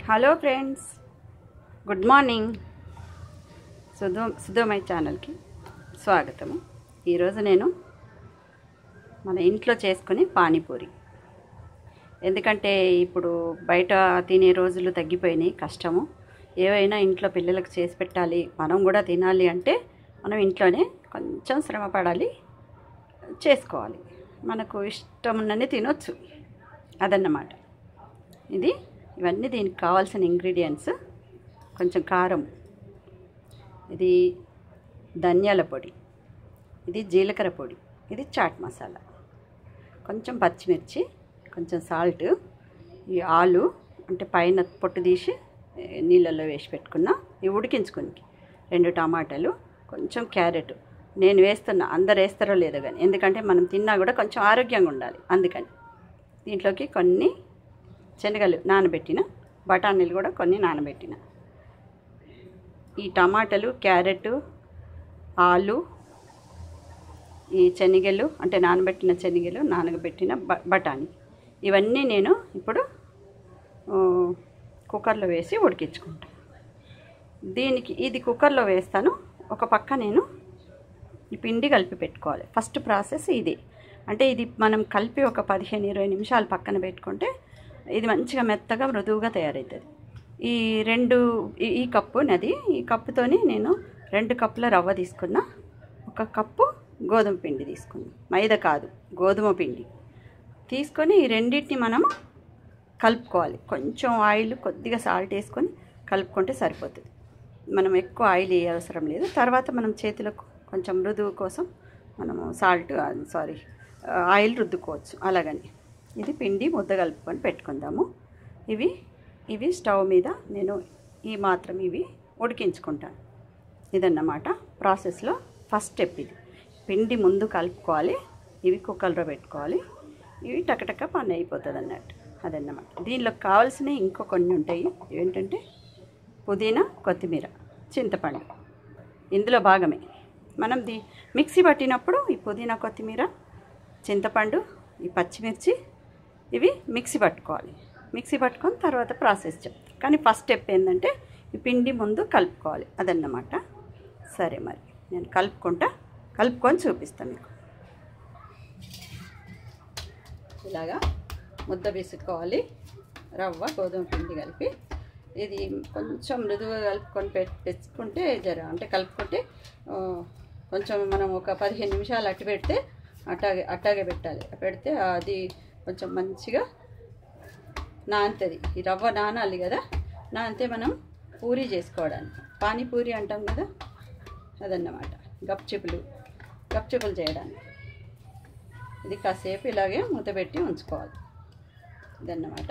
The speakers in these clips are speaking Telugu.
హలో ఫ్రెండ్స్ గుడ్ మార్నింగ్ సుధో సుధోమై ఛానల్కి స్వాగతము ఈరోజు నేను మన ఇంట్లో చేసుకునే పానీపూరి ఎందుకంటే ఇప్పుడు బయట తినే రోజులు తగ్గిపోయినాయి కష్టము ఏవైనా ఇంట్లో పిల్లలకు చేసి పెట్టాలి మనం కూడా తినాలి అంటే మనం ఇంట్లోనే కొంచెం శ్రమ పడాలి చేసుకోవాలి మనకు ఇష్టం ఉన్నన్ని తినొచ్చు అదన్నమాట ఇది ఇవన్నీ దీనికి కావాల్సిన ఇంగ్రీడియంట్స్ కొంచెం కారం ఇది ధనియాల పొడి ఇది జీలకర్ర పొడి ఇది చాట్ మసాలా కొంచెం పచ్చిమిర్చి కొంచెం సాల్ట్ ఈ ఆలు అంటే పైన పొట్టు తీసి ఏ, నీళ్ళల్లో వేసి పెట్టుకున్న ఇవి ఉడికించుకుని రెండు టమాటాలు కొంచెం క్యారెట్ నేను వేస్తున్నా అందరు వేస్తారో లేదో కానీ ఎందుకంటే మనం తిన్నా కూడా కొంచెం ఆరోగ్యంగా ఉండాలి అందుకని దీంట్లోకి కొన్ని శనగలు నానబెట్టిన బఠానీలు కూడా కొన్ని నానబెట్టిన ఈ టమాటాలు క్యారెట్ ఆలు ఈ శనగలు అంటే నానబెట్టిన శనగలు నానబెట్టిన బ బఠానీ ఇవన్నీ నేను ఇప్పుడు ఆ, కుక్కర్లో వేసి ఉడికించుకుంటాను దీనికి ఇది కుక్కర్లో వేస్తాను ఒక పక్క నేను ఈ పిండి కలిపి పెట్టుకోవాలి ఫస్ట్ ప్రాసెస్ ఇది అంటే ఇది మనం కలిపి ఒక పదిహేను ఇరవై నిమిషాలు పక్కన పెట్టుకుంటే ఇది మంచిగా మెత్తగా మృదువుగా తయారవుతుంది ఈ రెండు ఈ- ఈ కప్పు నది ఈ కప్పుతోని నేను రెండు కప్పుల రవ్వ తీసుకున్నా ఒక కప్పు గోధుమ పిండి తీసుకున్నా మైదా కాదు గోధుమ పిండి తీసుకొని ఈ రెండింటిని మనము కలుపుకోవాలి కొంచెం ఆయిల్ కొద్దిగా సాల్ట్ వేసుకొని కలుపుకుంటే సరిపోతుంది మనం ఎక్కువ ఆయిల్ వేయ అవసరం లేదు తర్వాత మనం చేతులకు కొంచెం మృదువు కోసం మనము సాల్ట్ సారీ ఆయిల్ రుద్దుకోవచ్చు అలాగని ఇది పిండి ముద్ద కలుపుకొని పెట్టుకుందాము ఇవి ఇవి స్టవ్ మీద నేను ఈ మాత్రం ఇవి ఉడికించుకుంటాను ఇదన్నమాట ప్రాసెస్లో ఫస్ట్ స్టెప్ ఇది పిండి ముందు కలుపుకోవాలి ఇవి కుక్కర్లో పెట్టుకోవాలి ఇవి టకటక పని అయిపోతుంది అన్నట్టు అదన్నమాట దీనిలో కావాల్సినవి ఇంకో కొన్ని ఉంటాయి ఏంటంటే పుదీనా కొత్తిమీర చింతపండు ఇందులో భాగమే మనం దీ మిక్సీ పట్టినప్పుడు ఈ పుదీనా కొత్తిమీర చింతపండు ఈ పచ్చిమిర్చి ఇవి మిక్సీ పట్టుకోవాలి మిక్సీ పట్టుకొని తర్వాత ప్రాసెస్ చెప్తాను కానీ ఫస్ట్ స్టెప్ ఏంటంటే ఈ పిండి ముందు కలుపుకోవాలి అదన్నమాట సరే మరి నేను కలుపుకుంటా కలుపుకొని చూపిస్తాను మీకు ఇలాగా ముద్ద వేసుకోవాలి రవ్వ గోధుమ పిండి కలిపి ఇది కొంచెం మృదువుగా కలుపుకొని పెట్ తెచ్చుకుంటే జర అంటే కలుపుకుంటే ఆ, కొంచెం మనం ఒక పదిహేను నిమిషాలు అట్టు పెడితే అట్టాగే అట్టాగే పెట్టాలి పెడితే అది కొంచెం మంచిగా నానుతుంది ఈ రవ్వ నానాలి కదా నానితే మనం పూరి చేసుకోవడానికి పానీపూరి అంటాం కదా అదన్నమాట గప్చిపులు గప్చిపులు చేయడానికి ఇది కాసేపు ఇలాగే మూత పెట్టి ఉంచుకోవాలి ఇదన్నమాట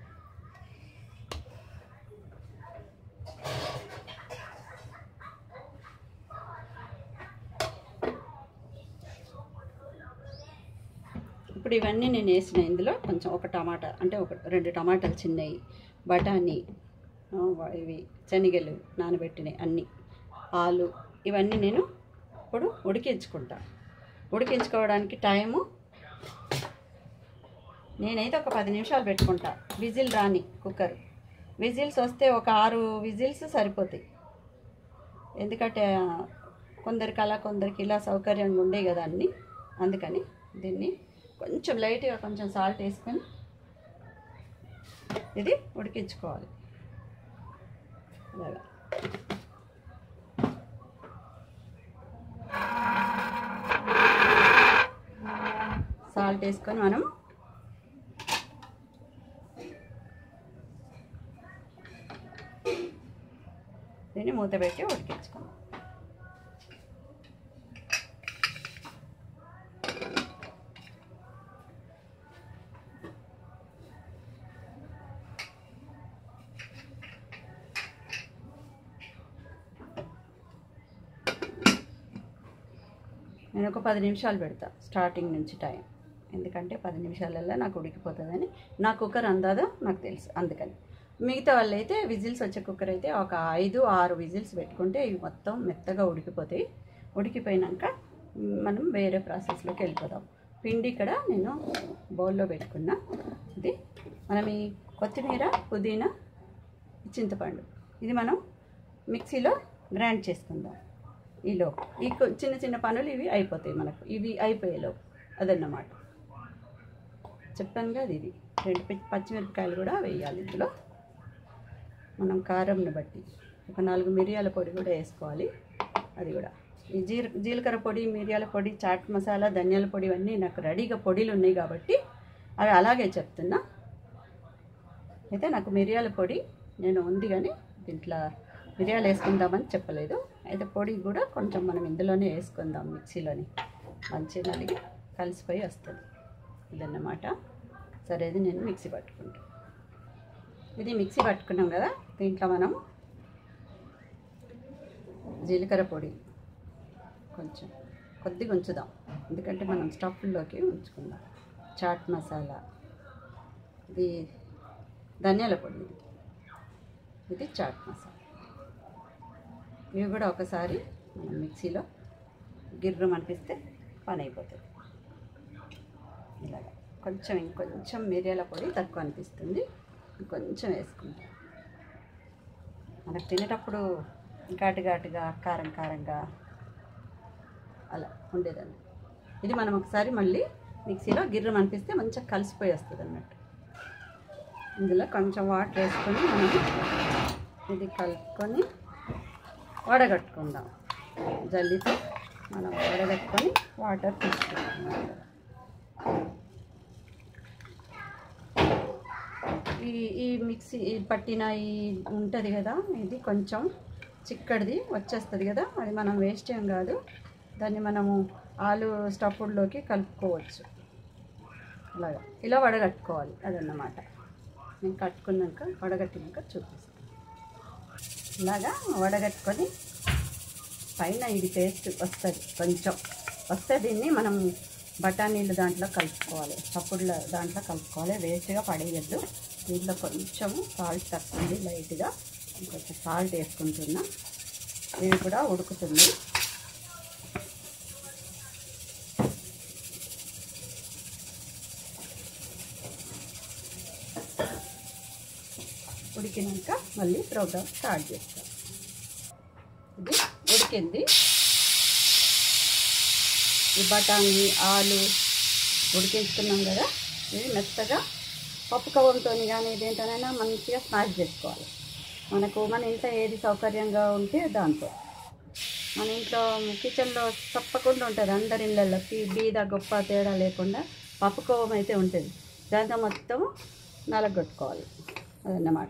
ఇప్పుడు ఇవన్నీ నేను వేసిన ఇందులో కొంచెం ఒక టమాటా అంటే ఒక రెండు టమాటాలు చిన్నవి బఠానీ ఆ, ఇవి శనగలు నానబెట్టినవి అన్నీ ఆలు ఇవన్నీ నేను ఇప్పుడు ఉడికించుకుంటా ఉడికించుకోవడానికి టైము నేనైతే ఒక పది నిమిషాలు పెట్టుకుంటా విజిల్ రాని కుక్కర్ విజిల్స్ వస్తే ఒక ఆరు విజిల్స్ సరిపోతాయి ఎందుకంటే ఆ, కొందరికి అలా కొందరికి ఇలా సౌకర్యంగా ఉండే కదా అన్నీ అందుకని దీన్ని కొంచెం లైట్గా కొంచెం సాల్ట్ వేసుకొని ఇది ఉడికించుకోవాలి ఇలాగా సాల్ట్ వేసుకొని మనం దీన్ని మూత పెట్టి ఉడికించుకుందాం నేను ఒక పది నిమిషాలు పెడతా స్టార్టింగ్ నుంచి టైం ఎందుకంటే పది నిమిషాలల్లో నాకు ఉడికిపోతుందని నా కుక్కర్ అందాదో నాకు తెలుసు అందుకని మిగతా వాళ్ళు అయితే విజిల్స్ వచ్చే కుక్కర్ అయితే ఒక ఐదు ఆరు విజిల్స్ పెట్టుకుంటే ఇవి మొత్తం మెత్తగా ఉడికిపోతాయి ఉడికిపోయినాక మ్, మనం వేరే ప్రాసెస్లోకి వెళ్ళిపోదాం పిండి ఇక్కడ నేను బౌల్లో పెట్టుకున్నా ఇది మనం ఈ కొత్తిమీర పుదీనా చింతపండు ఇది మనం మిక్సీలో గ్రైండ్ చేసుకుందాం ఈలో ఈ కొ- చిన్న చిన్న పనులు ఇవి అయిపోతాయి మనకు ఇవి అయిపోయేలోపు అదన్నమాట చెప్పాను కదా ఇది రెండు పచ్చి- పచ్చిమిరపకాయలు కూడా వేయాలి ఇందులో మనం కారంని బట్టి ఒక నాలుగు మిరియాల పొడి కూడా వేసుకోవాలి అది కూడా ఈ జీర జీలకర్ర పొడి మిరియాల పొడి చాట్ మసాలా ధనియాల పొడి ఇవన్నీ నాకు రెడీగా పొడిలు ఉన్నాయి కాబట్టి అవి అలాగే చెప్తున్నా అయితే నాకు మిరియాల పొడి నేను ఉంది కానీ దీంట్లో మిరియాలు వేసుకుందామని చెప్పలేదు అయితే పొడి కూడా కొంచెం మనం ఇందులోనే వేసుకుందాం మిక్సీలోని మంచి నలిగి కలిసిపోయి వస్తుంది ఇదన్నమాట సరే ఇది నేను మిక్సీ పట్టుకుంటాను ఇది మిక్సీ పట్టుకున్నాం కదా దీంట్లో మనం జీలకర్ర పొడి కొంచెం కొద్దిగా ఉంచుదాం ఎందుకంటే మనం స్టఫ్లోకి ఉంచుకుందాం చాట్ మసాలా ఇది ధనియాల పొడి ఇది ఇది చాట్ మసాలా ఇవి కూడా ఒకసారి మనం మిక్సీలో గిర్రం అనిపిస్తే పని అయిపోతుంది ఇలాగ కొంచెం ఇంకొంచెం మిరియాల పొడి తక్కువ అనిపిస్తుంది ఇంకొంచెం వేసుకుంటాం మనకు తినేటప్పుడు ఘాటు ఘాటుగా కారం కారంగా అలా ఉండేదండి ఇది మనం ఒకసారి మళ్ళీ మిక్సీలో గిర్రం అనిపిస్తే మంచిగా కలిసిపోయి వస్తుంది అన్నట్టు ఇందులో కొంచెం వాటర్ వేసుకొని మనం ఇది కలుపుకొని వడగట్టుకుందాం జల్లితో మనం వడగట్టుకొని వాటర్ తీసుకుంటున్నాం ఈ ఈ మిక్సీ ఈ పట్టిన ఈ ఉంటుంది కదా ఇది కొంచెం చిక్కడిది వచ్చేస్తుంది కదా అది మనం వేస్ట్ ఏం కాదు దాన్ని మనము ఆలు స్టఫ్డ్లోకి కలుపుకోవచ్చు అలాగా ఇలా వడగట్టుకోవాలి అదన్నమాట నేను కట్టుకున్నాక వడగట్టినాక చూపిస్తాను ఇలాగా వడగట్టుకొని పైన ఇది పేస్ట్ వస్తుంది కొంచెం వస్తే దీన్ని మనం బఠానీలు దాంట్లో కలుపుకోవాలి చప్పుడుల దాంట్లో కలుపుకోవాలి వేస్ట్గా పడేయద్దు దీంట్లో కొంచెము సాల్ట్ తక్కువ ఉంది లైట్గా ఇంకొంచెం సాల్ట్ వేసుకుంటున్నా ఇవి కూడా ఉడుకుతుంది ఉడికినాక మళ్ళీ ప్రోగ్రామ్ స్టార్ట్ చేస్తాం ఇది ఉడికింది ఈ బఠానీ ఆలు ఉడికించుకున్నాం కదా ఇది మెత్తగా పప్పు కవ్వంతో కానీ దేంతోనైనా మంచిగా స్మాష్ చేసుకోవాలి మనకు మన ఇంట్లో ఏది సౌకర్యంగా ఉంటే దాంతో మన ఇంట్లో కిచెన్లో తప్పకుండా ఉంటుంది అందరి ఇళ్ళల్లో పీ- బీద గొప్ప తేడా లేకుండా పప్పు కవ్వం అయితే ఉంటుంది దాంతో మొత్తం నలగొట్టుకోవాలి అదన్నమాట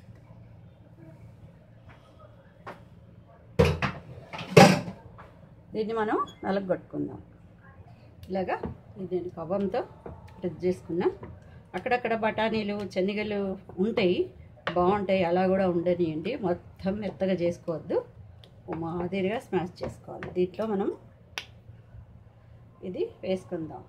దీన్ని మనం నలగొట్టుకుందాం ఇలాగా ఇది నేను కవ్వంతో టచ్ చేసుకున్నా అక్కడక్కడ బఠానీలు శనగలు ఉంటాయి బాగుంటాయి అలా కూడా ఉండనియండి మొత్తం మెత్తగా చేసుకోవద్దు ఓ మాదిరిగా స్మాష్ చేసుకోవాలి దీంట్లో మనం ఇది వేసుకుందాం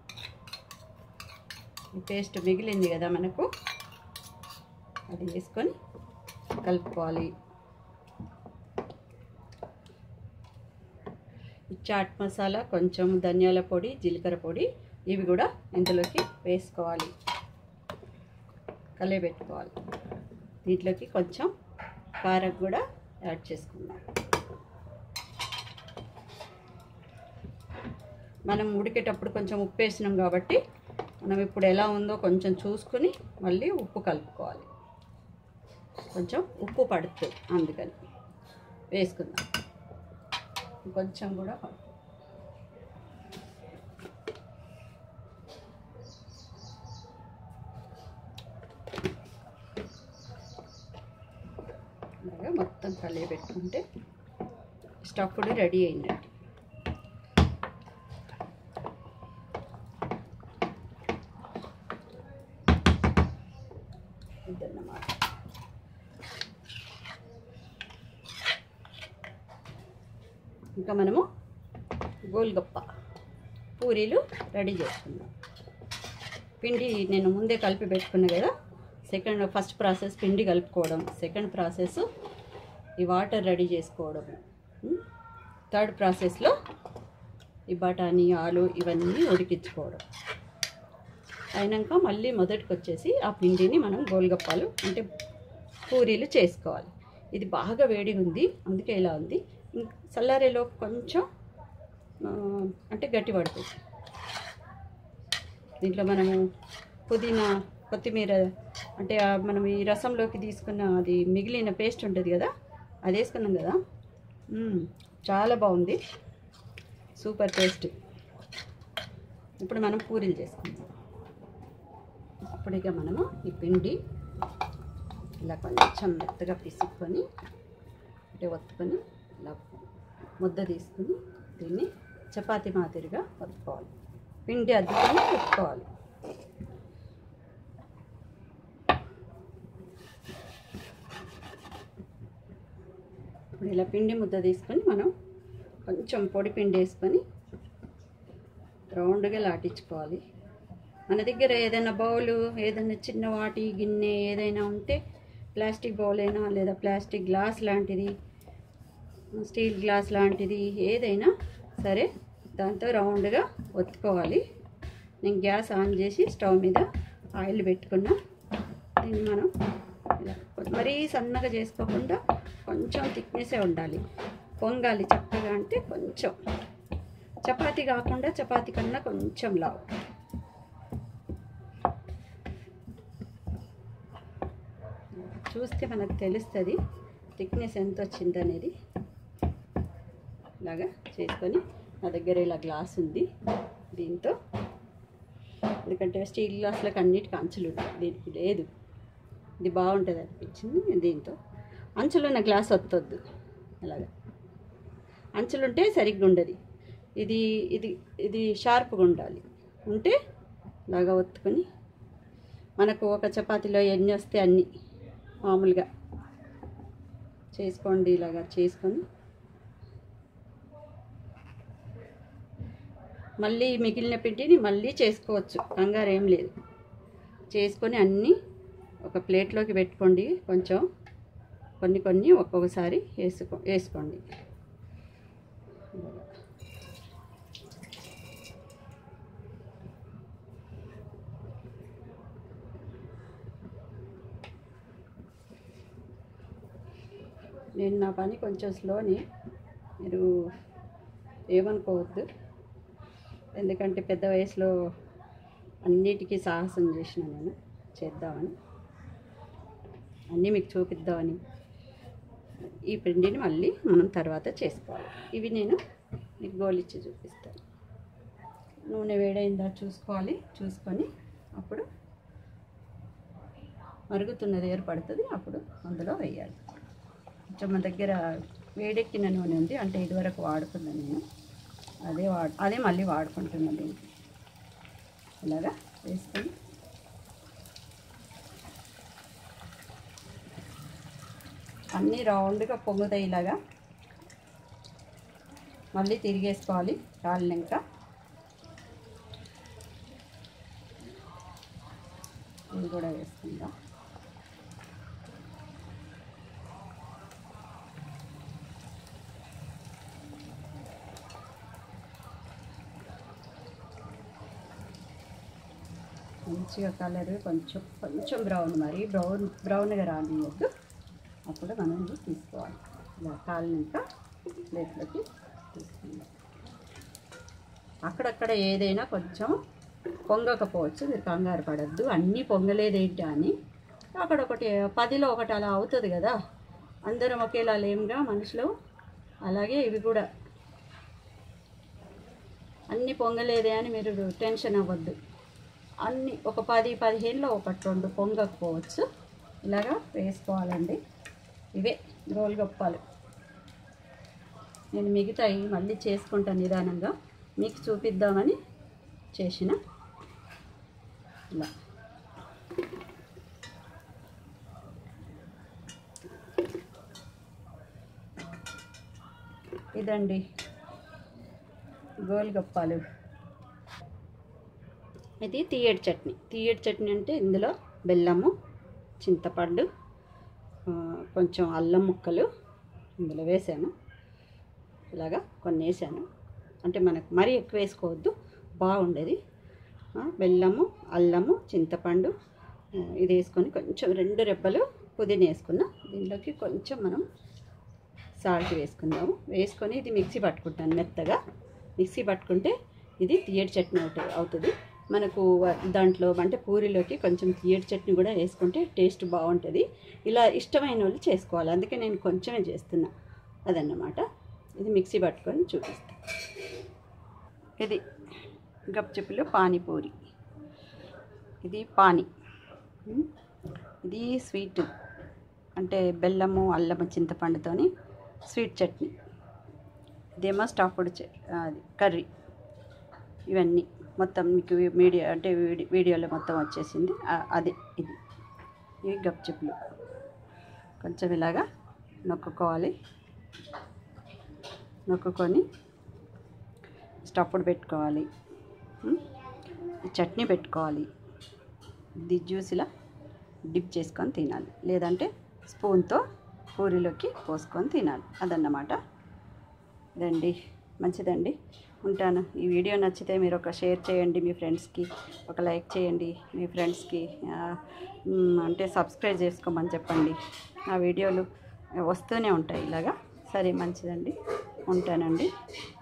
ఈ పేస్ట్ మిగిలింది కదా మనకు అది వేసుకొని కలుపుకోవాలి ఈ చాట్ మసాలా కొంచెం ధనియాల పొడి జీలకర్ర పొడి ఇవి కూడా ఇందులోకి వేసుకోవాలి కలియబెట్టుకోవాలి దీంట్లోకి కొంచెం కారం కూడా యాడ్ చేసుకుందాం మనం ఉడికేటప్పుడు కొంచెం ఉప్పు వేసినాం కాబట్టి మనం ఇప్పుడు ఎలా ఉందో కొంచెం చూసుకుని మళ్ళీ ఉప్పు కలుపుకోవాలి కొంచెం ఉప్పు పడుతుంది అందుకని వేసుకుందాం కొంచెం కూడా పడుతుంది అలాగా మొత్తం కలిగి పెట్టుకుంటే స్టఫ్డ్ రెడీ అయిందండి ఇదన్నమాట ఇంకా మనము గోల్గప్ప పూరీలు రెడీ చేసుకుందాం పిండి నేను ముందే కలిపి పెట్టుకున్నా కదా సెకండ్ ఫస్ట్ ప్రాసెస్ పిండి కలుపుకోవడం సెకండ్ ప్రాసెస్ ఈ వాటర్ రెడీ చేసుకోవడం ఉమ్, థర్డ్ ప్రాసెస్లో ఈ బఠానీ ఆలు ఇవన్నీ ఉడికించుకోవడం అయినాక మళ్ళీ మొదటికి వచ్చేసి ఆ పిండిని మనం గోల్గప్పాలు అంటే పూరీలు చేసుకోవాలి ఇది బాగా వేడిగా ఉంది అందుకే ఇలా ఉంది ఇంక చల్లారేలో కొంచెం ఆ, అంటే గట్టి పడుతుంది దీంట్లో మనము పుదీనా కొత్తిమీర అంటే ఆ మనం ఈ రసంలోకి తీసుకున్న అది మిగిలిన పేస్ట్ ఉంటుంది కదా అది వేసుకున్నాం కదా మ్మ్, చాలా బాగుంది సూపర్ టేస్ట్ ఇప్పుడు మనం పూరీలు చేసుకుందాం ఇప్పుడు ఇక మనము ఈ పిండి ఇలా కొంచెం మెత్తగా పిసుక్కొని అంటే ఒత్తుకొని ఇలా ముద్ద తీసుకుని దీన్ని చపాతీ మాదిరిగా ఒత్తుకోవాలి పిండి అద్దుకొని ఒత్తుకోవాలి ఇప్పుడు ఇలా పిండి ముద్ద తీసుకొని మనం కొంచెం పొడి పిండి వేసుకొని రౌండ్గా లాటించుకోవాలి మన దగ్గర ఏదైనా బౌలు ఏదైనా చిన్న వాటి గిన్నె ఏదైనా ఉంటే ప్లాస్టిక్ బౌల్ అయినా లేదా ప్లాస్టిక్ గ్లాస్ లాంటిది స్టీల్ గ్లాస్ లాంటిది ఏదైనా సరే దాంతో రౌండ్గా ఒత్తుకోవాలి నేను గ్యాస్ ఆన్ చేసి స్టవ్ మీద ఆయిల్ పెట్టుకున్నా దీన్ని మనం ఇలా మరీ సన్నగా చేసుకోకుండా కొంచెం థిక్నెస్సే ఉండాలి పొంగాలి చక్కగా అంటే కొంచెం చపాతీ కాకుండా చపాతీ కన్నా కొంచెం లావు చూస్తే మనకు తెలుస్తుంది థిక్నెస్ ఎంత వచ్చింది అనేది ఇలాగా చేసుకొని నా దగ్గర ఇలా గ్లాస్ ఉంది దీంతో ఎందుకంటే స్టీల్ గ్లాసులకు అన్నిటికీ అంచులు ఉంటాయి దీనికి లేదు ఇది బాగుంటుంది అనిపించింది దీంతో అంచులున్న గ్లాస్ వత్తొద్దు అలాగా అంచులుంటే సరిగ్గా ఉండదు ఇది ఇది ఇది షార్ప్గా ఉండాలి ఉంటే ఇలాగా ఒత్తుకొని మనకు ఒక చపాతీలో ఎన్ని వస్తే అన్ని మామూలుగా చేసుకోండి ఇలాగా చేసుకొని మళ్ళీ మిగిలిన పిండిని మళ్ళీ చేసుకోవచ్చు కంగారు ఏం లేదు చేసుకొని అన్నీ ఒక ప్లేట్లోకి పెట్టుకోండి కొంచెం కొన్ని కొన్ని ఒక్కొక్కసారి వేసుకో వేసుకోండి నేను నా పని కొంచెం స్లోని మీరు ఏమనుకోవద్దు ఎందుకంటే పెద్ద వయసులో అన్నిటికీ సాహసం చేసిన నేను చేద్దామని అన్నీ మీకు చూపిద్దామని ఈ పిండిని మళ్ళీ మనం తర్వాత చేసుకోవాలి ఇవి నేను మీకు గోలిచ్చి చూపిస్తాను నూనె వేడైందా చూసుకోవాలి చూసుకొని అప్పుడు మరుగుతున్నది ఏర్పడుతుంది అప్పుడు అందులో వేయాలి కొంచెం మన దగ్గర వేడెక్కిన నూనె ఉంది అంటే ఇదివరకు వాడుకున్నాను నేను అదే వాడు అదే మళ్ళీ వాడుకుంటున్నాను దీనికి ఇలాగా వేసుకొని అన్నీ రౌండ్గా పొంగుతాయి ఇలాగా మళ్ళీ తిరిగేసుకోవాలి కాలినాక ఇది కూడా వేసుకుందాం మంచిగా కలర్ కొంచెం కొంచెం బ్రౌన్ మరి బ్రౌన్ బ్రౌన్గా రానియద్దు అప్పుడు మనం ఇది తీసుకోవాలి ఇలా కాలినాక ప్లేట్లోకి తీసుకుందాం అక్కడక్కడ ఏదైనా కొంచెం పొంగకపోవచ్చు మీరు కంగారు పడద్దు అన్నీ పొంగలేదేంటి అని అక్కడొకటి పదిలో ఒకటి అలా అవుతుంది కదా అందరం ఒకేలా లేముగా మనుషులు అలాగే ఇవి కూడా అన్నీ పొంగలేదే అని మీరు టెన్షన్ అవ్వద్దు అన్ని ఒక పది పదిహేనులో ఒకటి రెండు పొంగకపోవచ్చు ఇలాగా వేసుకోవాలండి ఇవే గోల్గప్పాలు నేను మిగతాయి మళ్ళీ చేసుకుంటాను నిదానంగా మీకు చూపిద్దామని చేసిన ఇలా ఇదండి గోల్గప్పాలు ఇది తీయటి చట్నీ తీయటి చట్నీ అంటే ఇందులో బెల్లము చింతపండు ఆ, కొంచెం అల్లం ముక్కలు ఇందులో వేసాను ఇలాగా కొన్ని వేసాను అంటే మనకు మరీ ఎక్కువ వేసుకోవద్దు బాగుండేది ఆ, బెల్లము అల్లము చింతపండు ఆ, ఇది వేసుకొని కొంచెం రెండు రెబ్బలు పుదీనా వేసుకున్నా దీంట్లోకి కొంచెం మనం సాల్ట్ వేసుకుందాము వేసుకొని ఇది మిక్సీ పట్టుకుంటాను మెత్తగా మిక్సీ పట్టుకుంటే ఇది తీయటి చట్నీ అవుతుంది అవుతుంది మనకు వ- దాంట్లో అంటే పూరిలోకి కొంచెం తీయటి చట్నీ కూడా వేసుకుంటే టేస్ట్ బాగుంటుంది ఇలా ఇష్టమైన వాళ్ళు చేసుకోవాలి అందుకే నేను కొంచెమే చేస్తున్నా అదన్నమాట ఇది మిక్సీ పట్టుకొని చూపిస్తాను ఇది గప్చిప్పులు పానీపూరి ఇది పానీ ఉమ్. ఇది స్వీట్ అంటే బెల్లము అల్లము చింతపండుతోని స్వీట్ చట్నీ ఇదేమో స్టఫ్డ్ చ- అది కర్రీ ఇవన్నీ మొత్తం మీకు మీడియా అంటే వీడి వీడియోలో మొత్తం వచ్చేసింది ఆ- అది ఇది ఇవి గప్చిప్పులు కొంచెం ఇలాగా నొక్కుకోవాలి నొక్కుకొని స్టఫ్డ్ పెట్టుకోవాలి ఉమ్. ఈ చట్నీ పెట్టుకోవాలి ఇది జ్యూస్ ఇలా డిప్ చేసుకొని తినాలి లేదంటే స్పూన్తో పూరిలోకి పోసుకొని తినాలి అదన్నమాట ఇదండి మంచిదండి ఉంటాను ఈ వీడియో నచ్చితే మీరు ఒక షేర్ చేయండి మీ ఫ్రెండ్స్కి ఒక లైక్ చేయండి మీ ఫ్రెండ్స్కి ఆ, మ్, అంటే సబ్స్క్రైబ్ చేసుకోమని చెప్పండి ఆ వీడియోలు వస్తూనే ఉంటాయి ఇలాగా సరే మంచిదండి ఉంటానండి